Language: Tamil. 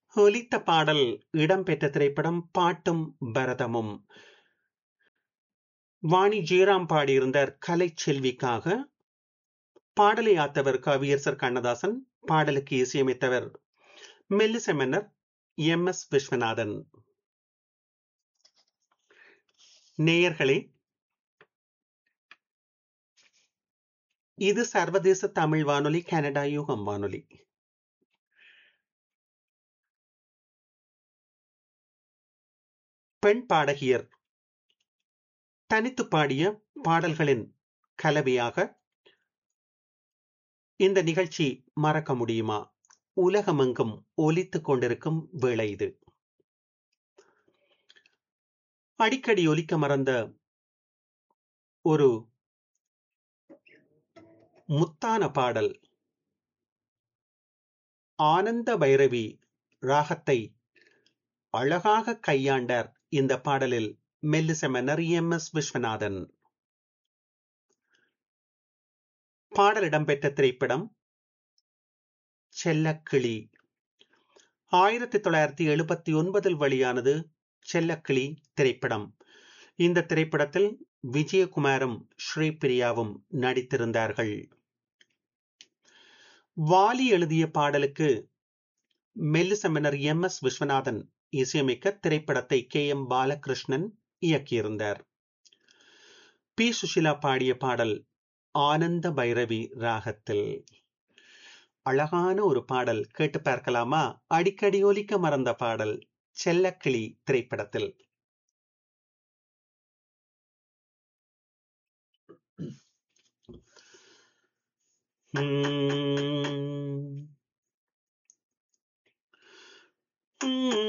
ஒலித்த பாடல் இடம்பெற்ற திரைப்படம் பாட்டும் பரதமும் வாணி ஜெயராம் பாடியிருந்தார் கலைச்செல்விக்காக பாடலை ஆத்தவர் கவியரசர் கண்ணதாசன் பாடலுக்கு இசையமைத்தவர் மெல்லிச மன்னர் எம் எஸ் விஸ்வநாதன் நேயர்களே இது சர்வதேச தமிழ் வானொலி கனடா யூகம் வானொலி பெண் பாடகியர் தனித்து பாடிய பாடல்களின் கலவையாக இந்த நிகழ்ச்சி மறக்க முடியுமா உலகமெங்கும் ஒலித்துக் கொண்டிருக்கும் வேளை இது அடிக்கடி ஒலிக்க மறந்த ஒரு முத்தான பாடல் ஆனந்த பைரவி ராகத்தை அழகாக கையாண்டார் இந்த பாடலில் மெல்லிச மன்னர் எம் எஸ் விஸ்வநாதன் பாடல் இடம்பெற்ற திரைப்படம் செல்லக்கிளி ஆயிரத்தி தொள்ளாயிரத்தி எழுபத்தி ஒன்பதில் வெளியானது செல்லக்கிளி திரைப்படம் இந்த திரைப்படத்தில் விஜயகுமாரும் ஸ்ரீபிரியாவும் நடித்திருந்தார்கள் வாலி எழுதிய பாடலுக்கு மெல்லிசமனர் எம் எஸ் விஸ்வநாதன் இசையமைக்க திரைப்படத்தை கே எம் பாலகிருஷ்ணன் இயக்கியிருந்தார் பி சுஷிலா பாடிய பாடல் ஆனந்த பைரவி ராகத்தில் அழகான ஒரு பாடல் கேட்டு பார்க்கலாமா அடிக்கடி ஒலிக்க மறந்த பாடல் செல்லக்கிளி திரைப்படத்தில் உம்